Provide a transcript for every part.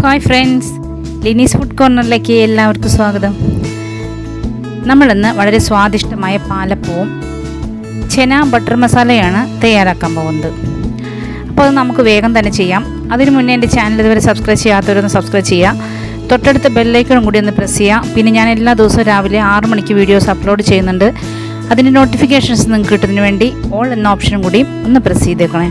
hi friends Lini's food കോർണറിലേക്ക് എല്ലാവർക്കും സ്വാഗതം നമ്മളിന്ന് വളരെ സ്വാദിഷ്ടമായ പാലപ്പവും ചെന ബട്ടർ മസാലയാണ് തയ്യാറാക്കാൻ പോകുന്നത് അപ്പോൾ അത് നമുക്ക് വേഗം തന്നെ ചെയ്യാം അതിനു മുന്നേ എൻ്റെ ചാനൽ ഇതുവരെ സബ്സ്ക്രൈബ് ചെയ്യാത്തവരൊന്ന് സബ്സ്ക്രൈബ് ചെയ്യുക തൊട്ടടുത്ത ബെല്ലൈക്കണും കൂടി ഒന്ന് പ്രസ് ചെയ്യുക പിന്നെ ഞാൻ എല്ലാ ദിവസവും രാവിലെ ആറ് മണിക്ക് വീഡിയോസ് അപ്ലോഡ് ചെയ്യുന്നുണ്ട് അതിൻ്റെ നോട്ടിഫിക്കേഷൻസ് നിങ്ങൾക്ക് കിട്ടുന്നതിന് വേണ്ടി ഓൾ എന്ന ഓപ്ഷനും കൂടി ഒന്ന് പ്രസ് ചെയ്തേക്കണേ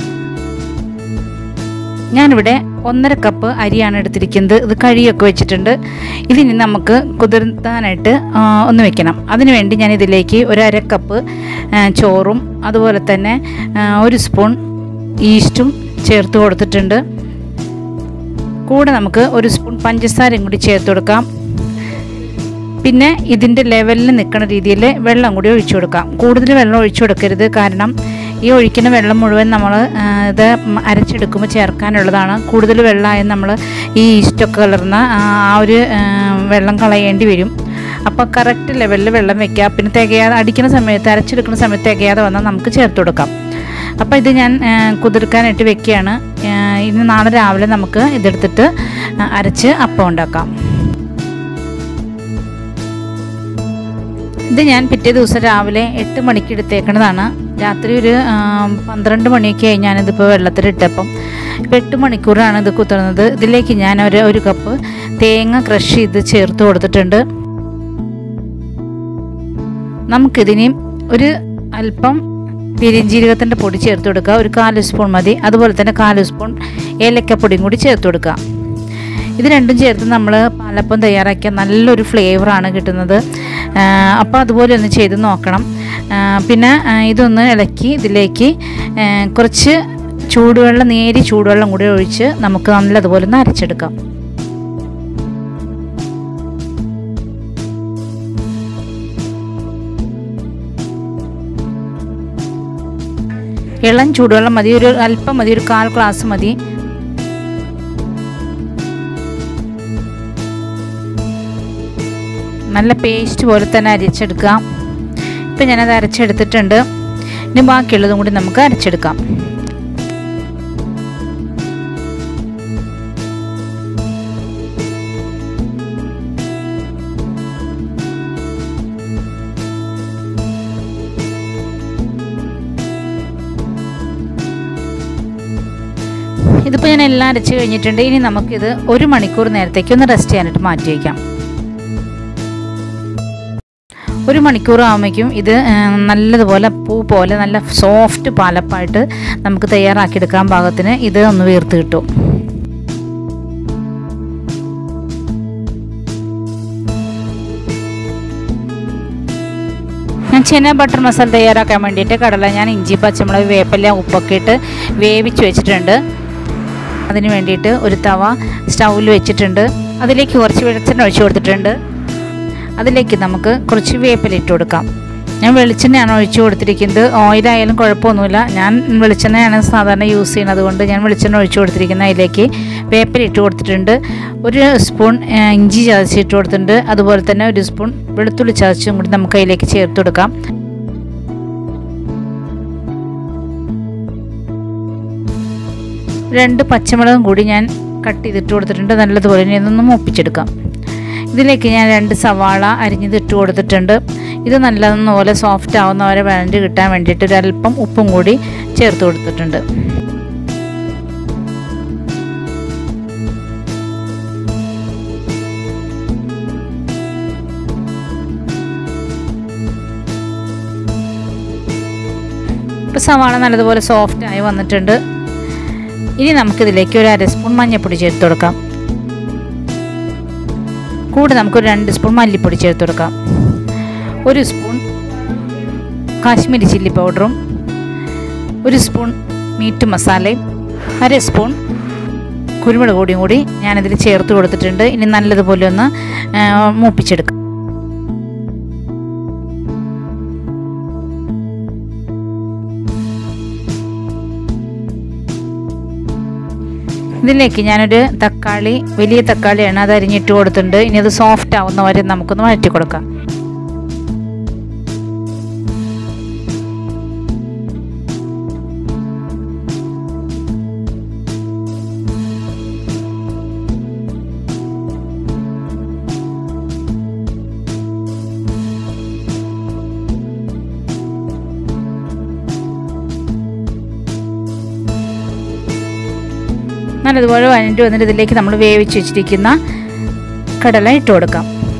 ഞാനിവിടെ ഒന്നര കപ്പ് അരിയാണ് എടുത്തിരിക്കുന്നത് ഇത് കഴിയൊക്കെ വെച്ചിട്ടുണ്ട് ഇതിനി നമുക്ക് കുതിർത്താനായിട്ട് ആ, ഒന്ന് വെക്കണം അതിനുവേണ്ടി ഞാൻ ഇതിലേക്ക് ഒരു അര കപ്പ് ആ, ചോറും അതുപോലെ തന്നെ ആ, ഒരു സ്പൂൺ ഈസ്റ്റും ചേർത്ത് കൊടുത്തിട്ടുണ്ട് കൂടെ നമുക്ക് ഒരു സ്പൂൺ പഞ്ചസാരയും കൂടി ചേർത്ത് കൊടുക്കാം പിന്നെ ഇതിൻ്റെ ലെവലിൽ നിൽക്കുന്ന രീതിയിൽ വെള്ളം കൂടി ഒഴിച്ചു കൊടുക്കാം കൂടുതൽ വെള്ളം ഒഴിച്ചു കൊടുക്കരുത് കാരണം ഈ ഒഴിക്കുന്ന വെള്ളം മുഴുവൻ നമ്മൾ ഇത് അരച്ചെടുക്കുമ്പോൾ ചേർക്കാനുള്ളതാണ് കൂടുതൽ വെള്ളമായി നമ്മൾ ഈ ഈസ്റ്റൊക്കെ കലർന്ന ആ ആ ഒരു ആ, വെള്ളം കളയേണ്ടി വരും അപ്പോൾ കറക്റ്റ് ലെവലിൽ വെള്ളം വെക്കുക പിന്നെ തികയാതെ അടിക്കുന്ന സമയത്ത് അരച്ചെടുക്കുന്ന സമയത്ത് തികയാതെ വന്നാൽ നമുക്ക് ചേർത്ത് കൊടുക്കാം അപ്പോൾ ഇത് ഞാൻ ആ, കുതിർക്കാനായിട്ട് വെക്കുകയാണ് ആ, ഇനി നാളെ രാവിലെ നമുക്ക് ഇതെടുത്തിട്ട് ആ, അരച്ച് അപ്പം ഉണ്ടാക്കാം ഇത് ഞാൻ പിറ്റേ ദിവസം രാവിലെ എട്ട് മണിക്ക് എടുത്തേക്കണതാണ് രാത്രി ഒരു ആ, പന്ത്രണ്ട് മണിയൊക്കെ ആയി ഞാനിതിപ്പോൾ വെള്ളത്തിലിട്ടപ്പം ഇപ്പോൾ എട്ട് മണിക്കൂറാണ് ഇത് കുത്തുന്നത് ഇതിലേക്ക് ഞാൻ ഒരു ഒരു കപ്പ് തേങ്ങ ക്രഷ് ചെയ്ത് ചേർത്ത് കൊടുത്തിട്ടുണ്ട് നമുക്കിതിനി ഒരു അല്പം പെരിഞ്ജീരകത്തിൻ്റെ പൊടി ചേർത്ത് കൊടുക്കുക ഒരു കാല് സ്പൂൺ മതി അതുപോലെ തന്നെ കാല് സ്പൂൺ ഏലക്കപ്പൊടിയും കൂടി ചേർത്ത് കൊടുക്കുക ഇത് രണ്ടും ചേർത്ത് നമ്മൾ പാലപ്പം തയ്യാറാക്കിയ നല്ലൊരു ഫ്ലേവറാണ് കിട്ടുന്നത് അപ്പോൾ അതുപോലെ ഒന്ന് ചെയ്ത് നോക്കണം ആ, പിന്നെ ആ, ഇതൊന്ന് ഇളക്കി ഇതിലേക്ക് ആ, കുറച്ച് ചൂടുവെള്ളം നേരി ചൂടുവെള്ളം കൂടി ഒഴിച്ച് നമുക്ക് നല്ലതുപോലെ ഒന്ന് അരച്ചെടുക്കാം ഇളം ചൂടുവെള്ളം മതി ഒരു അല്പം മതി ഒരു കാൽ ഗ്ലാസ് മതി നല്ല പേസ്റ്റ് പോലെ തന്നെ അരച്ചെടുക്കാം ഇപ്പം ഞാനത് അരച്ചെടുത്തിട്ടുണ്ട് ഇനി ബാക്കിയുള്ളതും കൂടി നമുക്ക് അരച്ചെടുക്കാം ഇതിപ്പോൾ ഞാൻ എല്ലാം അരച്ച് കഴിഞ്ഞിട്ടുണ്ട് ഇനി നമുക്കിത് ഒരു മണിക്കൂർ നേരത്തേക്ക് ഒന്ന് റെസ്റ്റ് ചെയ്യാനായിട്ട് മാറ്റി വയ്ക്കാം ഒരു മണിക്കൂർ ആകുമ്പോഴേക്കും ഇത് ആ, നല്ലതുപോലെ പൂ പോലെ നല്ല സോഫ്റ്റ് പാലപ്പായിട്ട് നമുക്ക് തയ്യാറാക്കിയെടുക്കാൻ പാകത്തിന് ഇത് ഒന്ന് വീർത്ത് കിട്ടും ഞാൻ ചെന ബട്ടർ മസാല തയ്യാറാക്കാൻ വേണ്ടിയിട്ട് കടല ഞാൻ ഇഞ്ചി പച്ചമുളക് വേപ്പില ഉപ്പൊക്കെ ഇട്ട് വേവിച്ച് വെച്ചിട്ടുണ്ട് അതിന് വേണ്ടിയിട്ട് ഒരു തവ സ്റ്റൗവിൽ വെച്ചിട്ടുണ്ട് അതിലേക്ക് കുറച്ച് വെളിച്ചെണ്ണ ഒഴിച്ചു കൊടുത്തിട്ടുണ്ട് അതിലേക്ക് നമുക്ക് കുറച്ച് വേപ്പില ഇട്ട് കൊടുക്കാം ഞാൻ വെളിച്ചെണ്ണയാണ് ഒഴിച്ചു കൊടുത്തിരിക്കുന്നത് ഓയിലായാലും കുഴപ്പമൊന്നുമില്ല ഞാൻ വെളിച്ചെണ്ണയാണ് സാധാരണ യൂസ് ചെയ്യുന്നത് കൊണ്ട് ഞാൻ വെളിച്ചെണ്ണ ഒഴിച്ചു കൊടുത്തിരിക്കുന്നത് അതിലേക്ക് വേപ്പില ഇട്ട് കൊടുത്തിട്ടുണ്ട് ഒരു സ്പൂൺ ആ, ഇഞ്ചി ചതച്ചിട്ട് കൊടുത്തിട്ടുണ്ട് അതുപോലെ തന്നെ ഒരു സ്പൂൺ വെളുത്തുള്ളി ചതച്ചും കൂടി നമുക്ക് അതിലേക്ക് ചേർത്ത് കൊടുക്കാം രണ്ട് പച്ചമുളകും കൂടി ഞാൻ കട്ട് ചെയ്തിട്ട് കൊടുത്തിട്ടുണ്ട് നല്ലതുപോലെ ഇനി ഇതൊന്ന് മൂപ്പിച്ചെടുക്കാം ഇതിലേക്ക് ഞാൻ രണ്ട് സവാള അരിഞ്ഞത് ഇട്ട് കൊടുത്തിട്ടുണ്ട് ഇത് നല്ലതുപോലെ സോഫ്റ്റ് ആവുന്ന വരെ വഴണ്ട് കിട്ടാൻ വേണ്ടിയിട്ട് ഒരു അല്പം ഉപ്പും കൂടി ചേർത്ത് കൊടുത്തിട്ടുണ്ട് ഇപ്പോൾ സവാള നല്ലതുപോലെ സോഫ്റ്റ് ആയി വന്നിട്ടുണ്ട് ഇനി നമുക്കിതിലേക്ക് ഒരു അര സ്പൂൺ മഞ്ഞൾപ്പൊടി ചേർത്ത് കൊടുക്കാം കൂടെ നമുക്കൊരു രണ്ട് സ്പൂൺ മല്ലിപ്പൊടി ചേർത്ത് കൊടുക്കാം ഒരു സ്പൂൺ കാശ്മീരി ചില്ലി പൗഡറും ഒരു സ്പൂൺ മീറ്റ് മസാലയും അര സ്പൂൺ കുരുമുളക് പൊടിയും കൂടി ഞാനിതിൽ ചേർത്ത് കൊടുത്തിട്ടുണ്ട് ഇനി നല്ലതുപോലെ ഒന്ന് ആ, മൂപ്പിച്ചെടുക്കാം ഇതിലേക്ക് ഞാനൊരു തക്കാളി വലിയ തക്കാളിയാണ് അത് അരിഞ്ഞിട്ട് കൊടുത്തിട്ടുണ്ട് ഇനി അത് സോഫ്റ്റ് ആവുന്ന വരെ നമുക്കൊന്ന് വഴറ്റി കൊടുക്കാം നല്ലതുപോലെ വഴണ്ടി വന്നിട്ട് ഇതിലേക്ക് നമ്മൾ വേവിച്ച് വെച്ചിരിക്കുന്ന കടല ഇട്ട് കൊടുക്കാം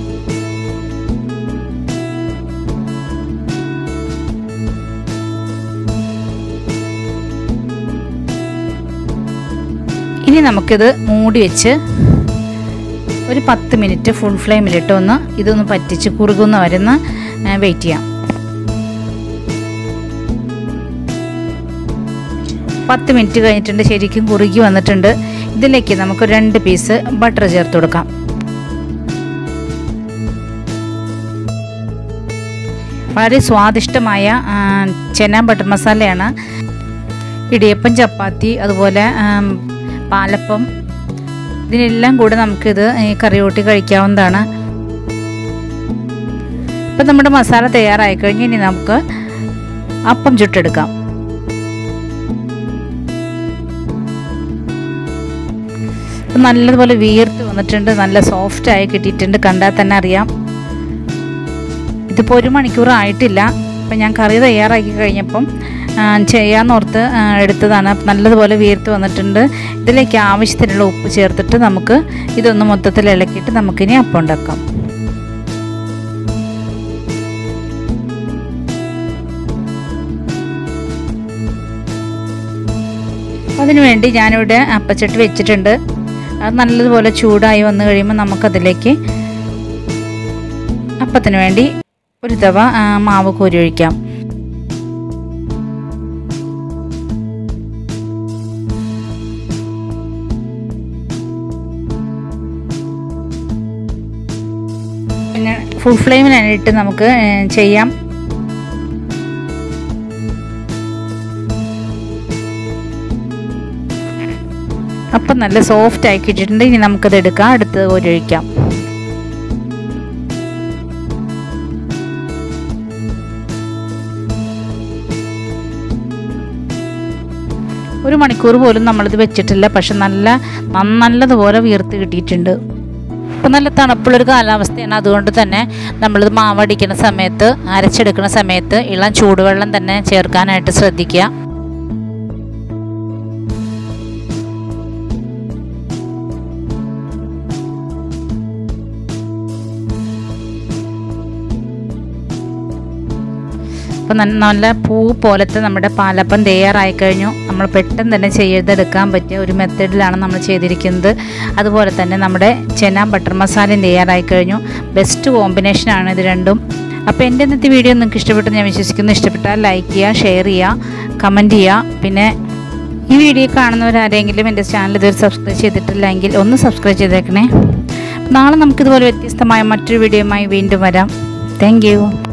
ഇനി നമുക്കിത് മൂടി വെച്ച് ഒരു പത്ത് മിനിറ്റ് ഫുൾ ഫ്ലെയിമിലിട്ട് ഒന്ന് ഇതൊന്ന് പറ്റിച്ച് കുറുകുന്ന വരുന്ന വെയിറ്റ് ചെയ്യാം പത്ത് മിനിറ്റ് കഴിഞ്ഞിട്ടുണ്ട് ശരിക്കും കുറുകി വന്നിട്ടുണ്ട് ഇതിലേക്ക് നമുക്ക് രണ്ട് പീസ് ബട്ടർ ചേർത്ത് കൊടുക്കാം വളരെ സ്വാദിഷ്ടമായ ചെന ബട്ടർ മസാലയാണ് ഇടിയപ്പം ചപ്പാത്തി അതുപോലെ പാലപ്പം ഇതിനെല്ലാം കൂടെ നമുക്കിത് ഈ കറി കൂട്ടി കഴിക്കാവുന്നതാണ് ഇപ്പം നമ്മുടെ മസാല തയ്യാറായി കഴിഞ്ഞ് ഇനി നമുക്ക് അപ്പം ചുട്ടെടുക്കാം ഇപ്പം നല്ലതുപോലെ വീർത്ത് വന്നിട്ടുണ്ട് നല്ല സോഫ്റ്റ് ആയി കിട്ടിയിട്ടുണ്ട് കണ്ടാൽ തന്നെ അറിയാം ഇതിപ്പോൾ ഒരു മണിക്കൂർ ആയിട്ടില്ല അപ്പം ഞാൻ കറി തയ്യാറാക്കി കഴിഞ്ഞപ്പം ചെയ്യാന്നോർത്ത് എടുത്തതാണ് നല്ലതുപോലെ വീർത്ത് വന്നിട്ടുണ്ട് ഇതിലേക്ക് ആവശ്യത്തിനുള്ള ഉപ്പ് ചേർത്തിട്ട് നമുക്ക് ഇതൊന്ന് മൊത്തത്തിൽ ഇളക്കിയിട്ട് നമുക്കിനി അപ്പം ഉണ്ടാക്കാം അതിനുവേണ്ടി ഞാനിവിടെ അപ്പച്ചട്ടി വെച്ചിട്ടുണ്ട് അത് നല്ലതുപോലെ ചൂടായി വന്നു കഴിയുമ്പോൾ നമുക്കതിലേക്ക് അപ്പത്തിന് വേണ്ടി ഒരു തവ മാവ് കോരി ഒഴിക്കാം പിന്നെ ഫുൾ ഫ്ലെയിമിലിട്ട് നമുക്ക് ചെയ്യാം അപ്പം നല്ല സോഫ്റ്റ് ആക്കി ഇട്ടിട്ടുണ്ട് ഇനി നമുക്കത് എടുക്കാം അടുത്ത് ഒരൊഴിക്കാം ഒരു മണിക്കൂർ പോലും നമ്മളിത് വെച്ചിട്ടില്ല പക്ഷെ നല്ല നല്ലതുപോലെ വീർത്ത് കിട്ടിയിട്ടുണ്ട് ഇപ്പം നല്ല തണുപ്പുള്ളൊരു കാലാവസ്ഥയാണ് അതുകൊണ്ട് തന്നെ നമ്മളിത് മാവടിക്കുന്ന സമയത്ത് അരച്ചെടുക്കുന്ന സമയത്ത് ഇളം ചൂടുവെള്ളം തന്നെ ചേർക്കാനായിട്ട് ശ്രദ്ധിക്കുക അപ്പം നല്ല പൂ പോലത്തെ നമ്മുടെ പാലപ്പം തയ്യാറായി കഴിഞ്ഞു നമ്മൾ പെട്ടെന്ന് തന്നെ ചെയ്തെടുക്കാൻ പറ്റിയ ഒരു മെത്തേഡിലാണ് നമ്മൾ ചെയ്തിരിക്കുന്നത് അതുപോലെ തന്നെ നമ്മുടെ ചെന ബട്ടർ മസാലയും തയ്യാറായി കഴിഞ്ഞു ബെസ്റ്റ് കോമ്പിനേഷനാണ് ഇത് രണ്ടും അപ്പോൾ എൻ്റെ ഇന്നത്തെ വീഡിയോ നിങ്ങൾക്ക് ഇഷ്ടപ്പെട്ടു ഞാൻ വിശ്വസിക്കുന്നു ഇഷ്ടപ്പെട്ടാൽ ലൈക്ക് ചെയ്യുക ഷെയർ ചെയ്യുക കമൻറ്റ് ചെയ്യുക പിന്നെ ഈ വീഡിയോ കാണുന്നവരാരെങ്കിലും എൻ്റെ ചാനൽ ഇതുവരെ സബ്സ്ക്രൈബ് ചെയ്തിട്ടില്ലെങ്കിൽ ഒന്ന് സബ്സ്ക്രൈബ് ചെയ്തേക്കണേ നാളെ നമുക്കിതുപോലെ വ്യത്യസ്തമായ മറ്റൊരു വീഡിയോയുമായി വീണ്ടും വരാം താങ്ക്